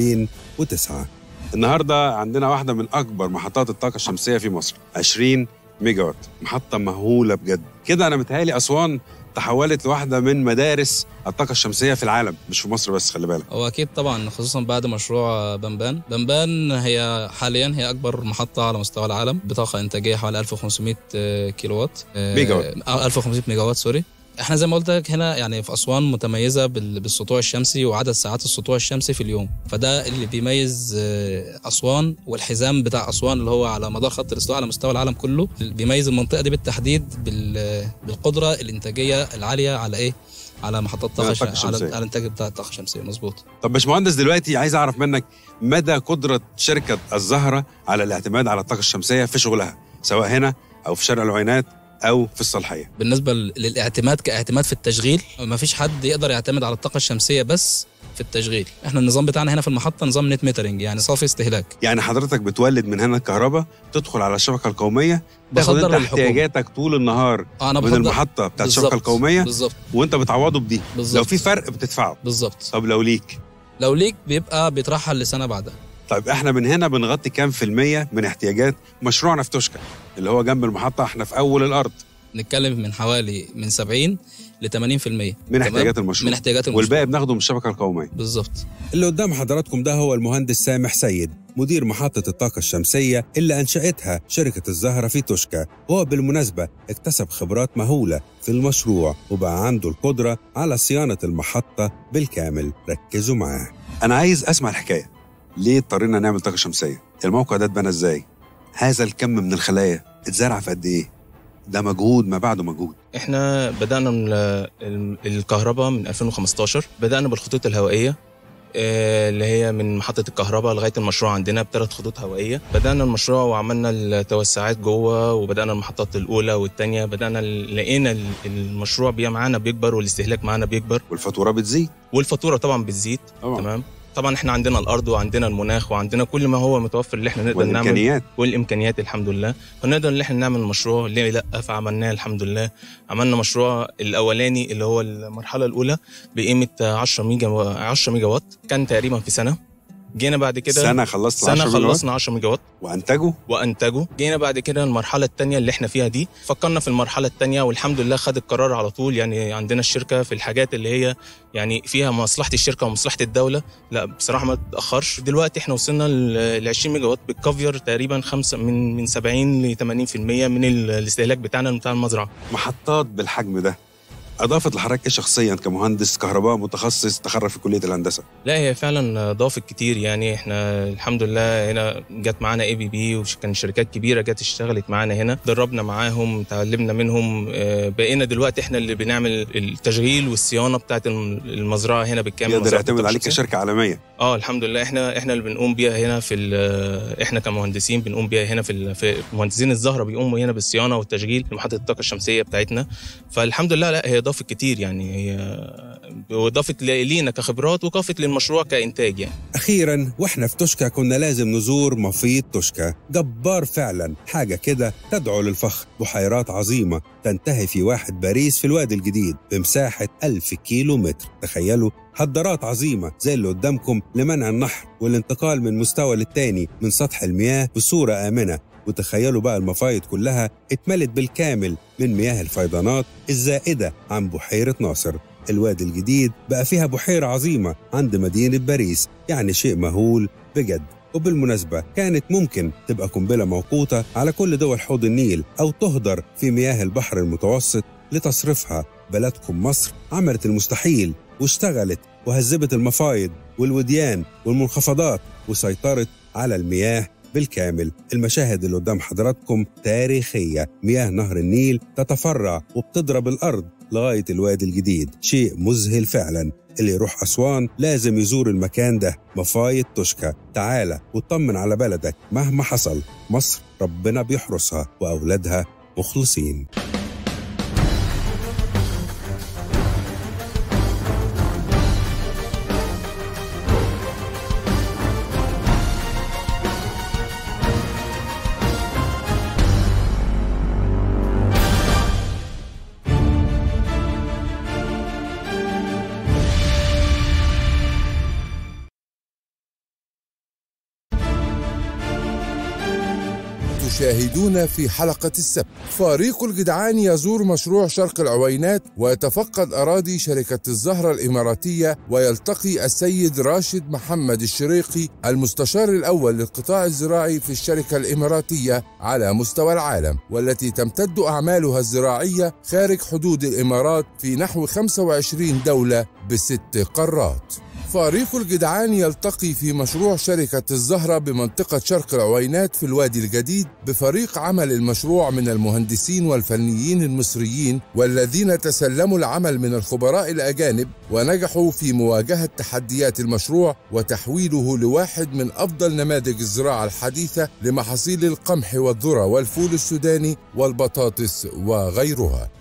2009 النهاردة عندنا واحدة من أكبر محطات الطاقة الشمسية في مصر 20 ميجا وات محطة مهولة بجد كده أنا متهيألي أسوان تحولت لواحدة من مدارس الطاقة الشمسية في العالم مش في مصر بس خلي بالك هو اكيد طبعا خصوصا بعد مشروع بنبان بنبان هي حاليا هي اكبر محطه على مستوى العالم بطاقه انتاجيه حوالي 1500 كيلو وات آه، ميجا وات. آه، 1500 ميجا وات سوري احنا زي ما قلت لك هنا يعني في اسوان متميزه بال- بالسطوع الشمسي وعدد ساعات السطوع الشمسي في اليوم فده اللي بيميز آه، اسوان والحزام بتاع اسوان اللي هو على مدار خط الاستواء على مستوى العالم كله بيميز المنطقه دي بالتحديد بال- بالقدره الانتاجيه العاليه على ايه على محطات على طاقه الطاقة ش- على الشمسية. على الانتاج بتاع الطاقه الشمسيه مظبوط طب باشمهندس دلوقتي عايز أعرف منك مدى قدرة شركة الزهرة على الاعتماد على الطاقة الشمسية في شغلها سواء هنا أو في شرق العينات أو في الصالحية بالنسبه ل- للاعتماد كاعتماد في التشغيل ما فيش حد يقدر يعتمد على الطاقه الشمسيه بس في التشغيل احنا النظام بتاعنا هنا في المحطه نظام نت ميترنج يعني صافي استهلاك يعني حضرتك بتولد من هنا الكهرباء تدخل على الشبكة القومية تاخد بصدر انت للحكومة. احتياجاتك طول النهار آه، انا من بفضل- المحطة بتاعت الشبكة بالظبط، القومية بالظبط وانت بتعوضه بدي بالظبط. لو في فرق بتدفعه بالظبط طب لو ليك لو ليك بيبقى بيترحل لسنه بعدها طيب احنا من هنا بنغطي كام في المية من احتياجات مشروعنا في توشكا اللي هو جنب المحطة احنا في أول الأرض نتكلم من حوالي من 70 ل 80% من تمام؟ احتياجات المشروع من احتياجات المشروع والباقي بناخده من الشبكة القومية بالظبط اللي قدام حضراتكم ده هو المهندس سامح سيد مدير محطة الطاقة الشمسية اللي أنشأتها شركة الزهرة في توشكا وهو بالمناسبة اكتسب خبرات مهولة في المشروع وبقى عنده القدرة على صيانة المحطة بالكامل ركزوا معاه أنا عايز أسمع الحكاية ليه اضطرينا نعمل طاقة شمسية؟ الموقع ده اتبنى ازاي؟ هذا الكم من الخلايا اتزرع في قد ايه؟ ده مجهود ما بعده مجهود احنا بدأنا من ال- الكهرباء من 2015 بدأنا بالخطوط الهوائية آه، اللي هي من محطة الكهرباء لغاية المشروع عندنا بثلاث خطوط هوائية بدأنا المشروع وعملنا التوسعات جوه وبدأنا المحطات الأولى والثانية بدأنا ال- لقينا ال- المشروع بي معانا بيكبر والاستهلاك معانا بيكبر والفاتورة بتزيد والفاتورة طبعا بتزيد طبعا. تمام طبعا احنا عندنا الارض وعندنا المناخ وعندنا كل ما هو متوفر اللي احنا نقدر نعمل والإمكانيات والامكانيات الحمد لله فنقدر ان احنا نعمل مشروع ليه لا فعملناه الحمد لله عملنا مشروع الاولاني اللي هو المرحله الاولى بقيمه 10 ميجا 10 ميجا وات كان تقريبا في سنه جينا بعد كده سنة خلصت سنه 10 مليون خلصنا 10 ميجا وات وأنتجوا وانتجوا جينا بعد كده المرحله الثانيه اللي احنا فيها دي فكرنا في المرحله الثانيه والحمد لله خد القرار على طول يعني عندنا الشركه في الحاجات اللي هي يعني فيها مصلحه الشركه ومصلحه الدوله لا بصراحه ما تاخرش دلوقتي احنا وصلنا ل 20 ميجا وات بتكفر تقريبا خمسة من من 70 ل 80% من ال- الاستهلاك بتاعنا بتاع المزرعه محطات بالحجم ده أضافت لحضرتك إيه شخصيا كمهندس كهرباء متخصص تخرج في كلية الهندسة لا هي فعلا ضافت كتير يعني احنا الحمد لله هنا جت معانا اي بي بي وكان شركات كبيره جت اشتغلت معانا هنا دربنا معاهم تعلمنا منهم آه، بقينا دلوقتي احنا اللي بنعمل التشغيل والصيانه بتاعت الم- المزرعه هنا بالكامل يقدر مزرعة يعتمد الطاقة عليك الشمسية. كشركة عالمية اه الحمد لله احنا احنا اللي بنقوم بيها هنا في ال- احنا كمهندسين بنقوم بيها هنا في ال- في مهندسين الزهره بيقوموا هنا بالصيانه والتشغيل لمحطه الطاقه الشمسيه بتاعتنا فالحمد لله لا هي ضافت كتير يعني هي وضافت ل- لينا كخبرات وضافت للمشروع كانتاج يعني أخيرا وإحنا في توشكا كنا لازم نزور مفيد توشكا جبار فعلا حاجة كده تدعو للفخر بحيرات عظيمة تنتهي في واحد باريس في الوادي الجديد بمساحة ألف كيلو متر تخيلوا هدرات عظيمة زي اللي قدامكم لمنع النحر والانتقال من مستوى للتاني من سطح المياه بصورة آمنة وتخيلوا بقى المفايض كلها اتملت بالكامل من مياه الفيضانات الزائدة عن بحيرة ناصر الوادي الجديد بقى فيها بحيرة عظيمة عند مدينة باريس يعني شيء مهول بجد وبالمناسبة كانت ممكن تبقى قنبلة موقوتة على كل دول حوض النيل أو تهدر في مياه البحر المتوسط لتصرفها بلدكم مصر عملت المستحيل واشتغلت وهذبت المفايض والوديان والمنخفضات وسيطرت على المياه بالكامل المشاهد اللي قدام حضراتكم تاريخية مياه نهر النيل تتفرع وبتضرب الأرض لغاية الوادي الجديد شيء مذهل فعلا اللي يروح أسوان لازم يزور المكان ده مفايد توشكا تعالى وطمن على بلدك مهما حصل مصر ربنا بيحرسها وأولادها مخلصين تشاهدون في حلقة السبت فريق الجدعان يزور مشروع شرق العوينات ويتفقد أراضي شركة الزهرة الإماراتية ويلتقي السيد راشد محمد الشريقي المستشار الأول للقطاع الزراعي في الشركة الإماراتية على مستوى العالم والتي تمتد أعمالها الزراعية خارج حدود الإمارات في نحو 25 دولة بست قارات فريق الجدعان يلتقي في مشروع شركة الزهرة بمنطقة شرق العوينات في الوادي الجديد بفريق عمل المشروع من المهندسين والفنيين المصريين والذين تسلموا العمل من الخبراء الأجانب ونجحوا في مواجهة تحديات المشروع وتحويله لواحد من أفضل نماذج الزراعة الحديثة لمحاصيل القمح والذرة والفول السوداني والبطاطس وغيرها